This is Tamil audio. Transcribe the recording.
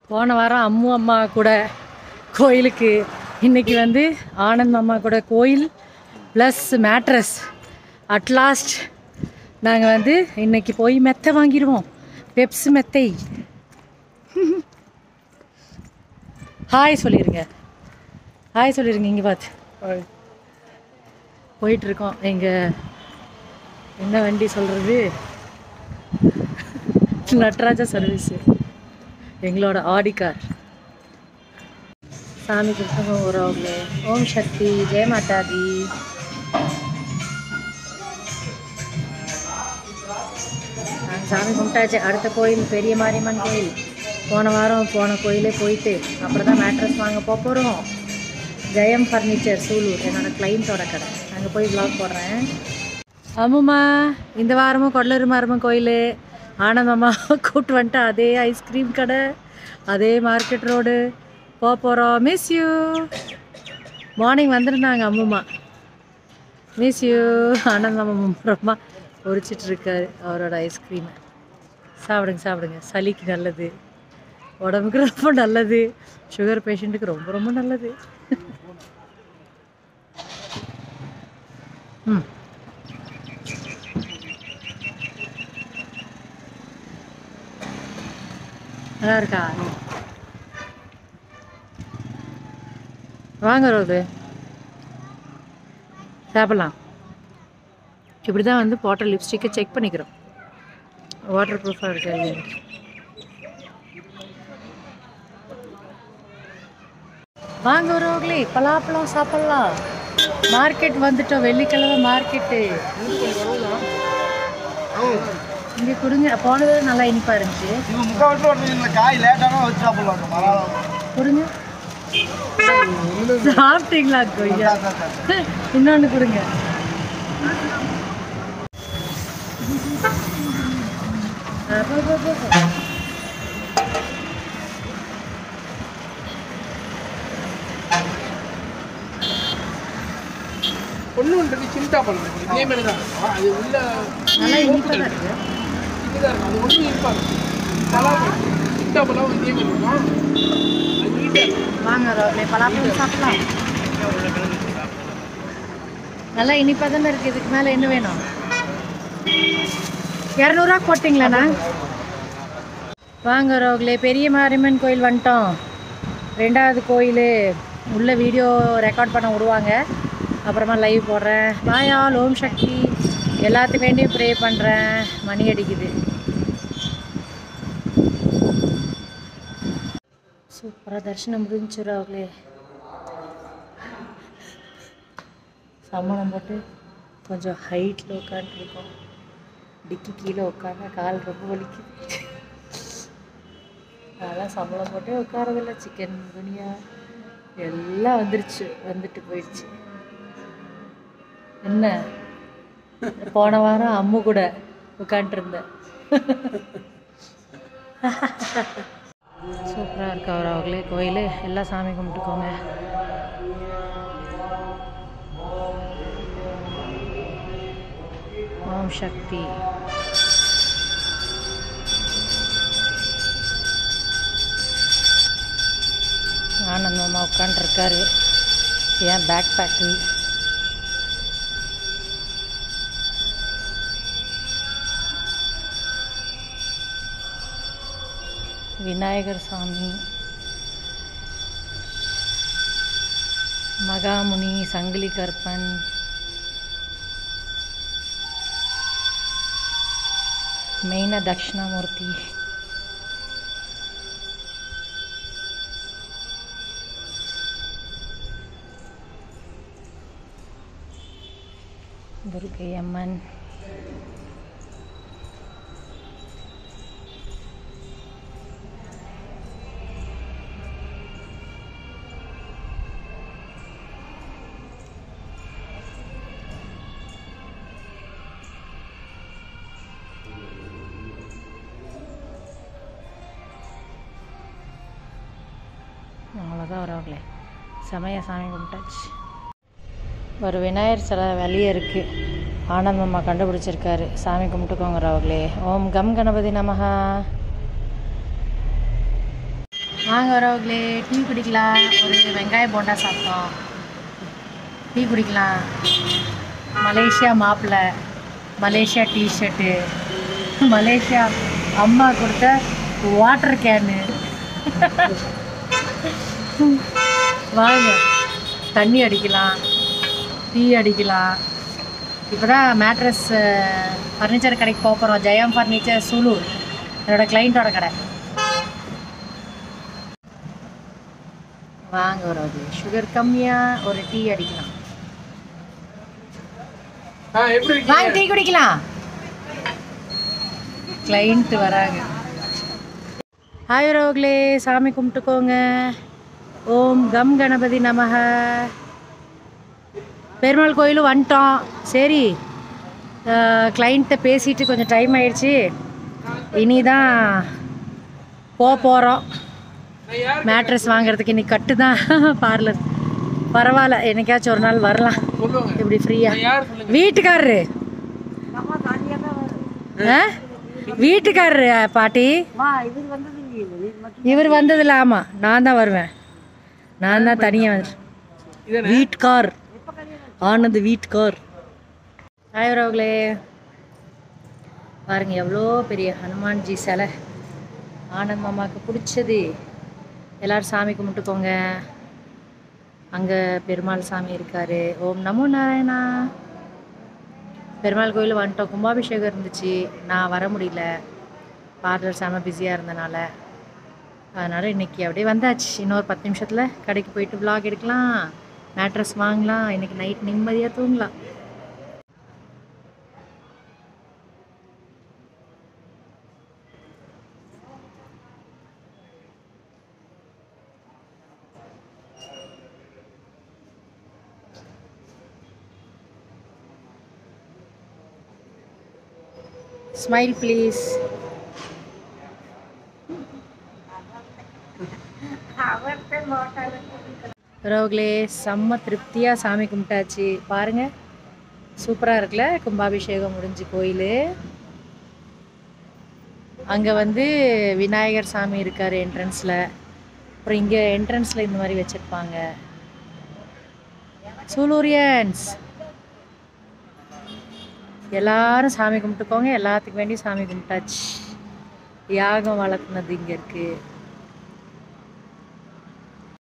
போன வாரம் அம்மு அம்மா கூட கோயிலுக்கு இன்னைக்கு வந்து ஆனந்த் அம்மா கூட கோயில் ப்ளஸ் மேட்ரஸ் அட்லாஸ்ட் நாங்கள் வந்து இன்னைக்கு போய் மெத்தை வாங்கிடுவோம் பெப்ஸ் மெத்தை ஹாய் சொல்லிடுங்க ஹாய் சொல்லிடுங்க இங்கே பார்த்து போயிட்டு இருக்கோம் எங்கள் என்ன வண்டி சொல்கிறது நட்ராஜா சர்வீஸு எங்களோட ஆடி கார் சாமி கிருஷ்ணகம் உறவுகளே ஓம் சக்தி ஜெய மாதாதி நாங்கள் சாமி கும்பிட்டாச்சு அடுத்த கோயில் பெரிய மாரியம்மன் கோயில் போன வாரம் போன கோயிலே போயிட்டு அப்புறம் தான் மேட்ரஸ் வாங்க போக போகிறோம் ஜெயம் ஃபர்னிச்சர் சூலூர் என்னோட கிளைண்ட்டோட கடை அங்கே போய் வ்ளாக் போடுறேன் ஆமாம்மா இந்த வாரமும் கொடலூர் மாரியம்மன் கோயில் ஆனந்தம்மா கூட்டு வந்துட்டு அதே ஐஸ்கிரீம் கடை அதே மார்க்கெட் ரோடு போக போகிறோம் மிஸ் யூ மார்னிங் வந்திருந்தாங்க அம்முமா மிஸ் யூ ஆனந்தம்மா ரொம்ப பொரிச்சிட்டு இருக்காரு அவரோட ஐஸ்கிரீமை சாப்பிடுங்க சாப்பிடுங்க சளிக்கு நல்லது உடம்புக்கு ரொம்ப நல்லது சுகர் பேஷண்ட்டுக்கு ரொம்ப ரொம்ப நல்லது ம் நல்லா இருக்கா வாங்க ரோது சாப்பிட்லாம் இப்படி தான் வந்து போட்ட லிப்ஸ்டிக்கை செக் பண்ணிக்கிறோம் வாட்டர் ப்ரூஃபாக இருக்கு இல்லையான்ட்டு. வாங்க ரோக்லி பலாப்பழம் சாப்பிட்லாம் மார்க்கெட் வந்துட்டோம் வெள்ளிக்கிழமை மார்க்கெட்டு இங்கே கொடுங்க போனது நல்லா இனிப்பா இருந்துச்சு இவங்க முக்கால் ஓட்டுறீங்களா காய் லேட்டானா வச்சு சாப்பிடலாம் மரம் கொடுங்க சாப்பிட்டீங்களா கொய்யா இன்னொன்று கொடுங்க அப்பா, அப்பா, அப்பா, அப்பா. ஒன்றுன்றது சிம்டா பழம் இதே மாதிரி தான் இருக்கும். அது உள்ள நல்லா இனிப்பாக தான் இருக்கு இதுதான் இருக்கும் அது ஒன்றும் இருப்பாது பலாப்பழம் சிம்டா பழம் இதே மாதிரி இருக்கும் அது நீட்டாக இருக்கும் வாங்க ரோக்லே பலாப்பழம் சாப்பிடலாம் நல்லா இனிப்பாக தானே இருக்குது இதுக்கு மேலே என்ன வேணும் இரநூறுவா போட்டிங்களாண்ணா வாங்க ரோக்லே பெரிய மாரியம்மன் கோயில் வந்துட்டோம் ரெண்டாவது கோயில் உள்ள வீடியோ ரெக்கார்ட் பண்ண விடுவாங்க அப்புறமா லைவ் போடுறேன் பாயா ஓம் சக்தி எல்லாத்துக்கு வேண்டியும் ப்ரே பண்ணுறேன் மணி அடிக்குது சூப்பராக தரிசனம் முடிஞ்சு ரோக்லே சம்மணம் போட்டு கொஞ்சம் ஹைட்டில் உட்காந்துருக்கோம் டிக்கி கீழே உட்காந்தா கால் ரொம்ப வலிக்குது அதெல்லாம் சம்பளம் போட்டு உட்காரதில்ல சிக்கன் துணியா எல்லாம் வந்துருச்சு வந்துட்டு போயிடுச்சு என்ன போன வாரம் அம்மு கூட உட்காண்ட்ருந்தேன் சூப்பராக இருக்கா அவர் அவங்களே கோயில் எல்லாம் சாமி கும்பிட்டுக்கோங்க ஓம் சக்தி ஆனந்தமா உட்காண்ட்ருக்காரு ஏன் பேக் பேக்கு விநாயகர் சாமி மகாமுனி சங்கிலி கற்பன் மெயினாக தட்சிணாமூர்த்தி துர்கை அம்மன் அவ்வளோதான் வரவங்களே செமையா சாமி கும்பிட்டாச்சு ஒரு விநாயகர் சிலை வெளியே இருக்குது ஆனந்தம்மா கண்டுபிடிச்சிருக்காரு சாமி கும்பிட்டுக்கோங்க ராவுகளே ஓம் கம் கணபதி நமஹா வாங்க வரவங்களே டீ குடிக்கலாம் ஒரு வெங்காய போண்டா சாப்பிட்டோம் டீ குடிக்கலாம் மலேசியா மாப்பிள்ளை மலேசியா டிஷர்ட்டு மலேசியா அம்மா கொடுத்த வாட்டர் கேனு வாங்க தண்ணி அடிக்கலாம் டீ அடிக்கலாம் இப்போ தான் மேட்ரஸ் ஃபர்னிச்சர் கடைக்கு போக போகிறோம் ஜெயம் ஃபர்னிச்சர் சூலூர் என்னோட கிளைண்ட்டோட கடை வாங்க ஒரு சுகர் கம்மியாக ஒரு டீ அடிக்கலாம் ஆ எப்படி வாங்க இருக்கீங்க டீ குடிக்கலாம் கிளைண்ட் வராங்க ஹாய் ரோக்லே சாமி கும்பிட்டுக்கோங்க ஓம் கம் கணபதி நமக பெருமாள் கோயிலும் வந்துட்டோம் சரி கிளைண்ட்டை பேசிட்டு கொஞ்சம் டைம் ஆயிடுச்சு இனி தான் போக போகிறோம் நான் யார் மேட்ரஸ் வாங்குறதுக்கு இன்னைக்கு கட்டு தான் பார்லர் பரவாயில்ல என்னைக்காச்சும் ஒரு நாள் வரலாம் சொல்லுவாங்க இப்படி ஃப்ரீயாக நான் யார் சொல்லுங்க வீட்டுக்காரரு ஆ? வீட்டுக்காரரு பாட்டி இவர் வந்ததில்ல ஆமா நான் தான் வருவேன் நான் தான் தனியாக வந்து இதானே வீட்கார் ஆனந்த் வீட்கார் ஆயவரவங்களே பாருங்க எவ்வளோ பெரிய ஹனுமான்ஜி சிலை ஆனந்த் மாமாவுக்கு பிடிச்சது எல்லாரும் சாமி கும்பிட்டுக்கோங்க அங்கே பெருமாள் சாமி இருக்காரு ஓம் நமோ நாராயணா பெருமாள் கோயில் வந்துட்டோம் கும்பாபிஷேகம் இருந்துச்சு நான் வர முடியல பார்லர் செம பிஸியாக இருந்தனால அதனால் இன்னைக்கு அப்படியே வந்தாச்சு இன்னொரு பத்து நிமிஷத்தில் கடைக்கு போயிட்டு vlog எடுக்கலாம் மேட்ரஸ் வாங்கலாம் இன்னைக்கு நைட் நிம்மதியாக தூங்கலாம் ஸ்மைல் ப்ளீஸ் ரோக்லே செம்ம திருப்தியாக சாமி கும்பிட்டாச்சு பாருங்க சூப்பராக இருக்குல்ல கும்பாபிஷேகம் முடிஞ்சு கோயில் அங்கே வந்து விநாயகர் சாமி இருக்கார் என்ட்ரன்ஸில் அப்புறம் இங்கே என்ட்ரன்ஸில் இந்த மாதிரி வச்சுருப்பாங்க சூலூரியன்ஸ் எல்லாரும் சாமி கும்பிட்டுக்கோங்க எல்லாத்துக்கு வேண்டி சாமி கும்பிட்டாச்சு யாகம் வளர்த்துனது இங்கே இருக்குது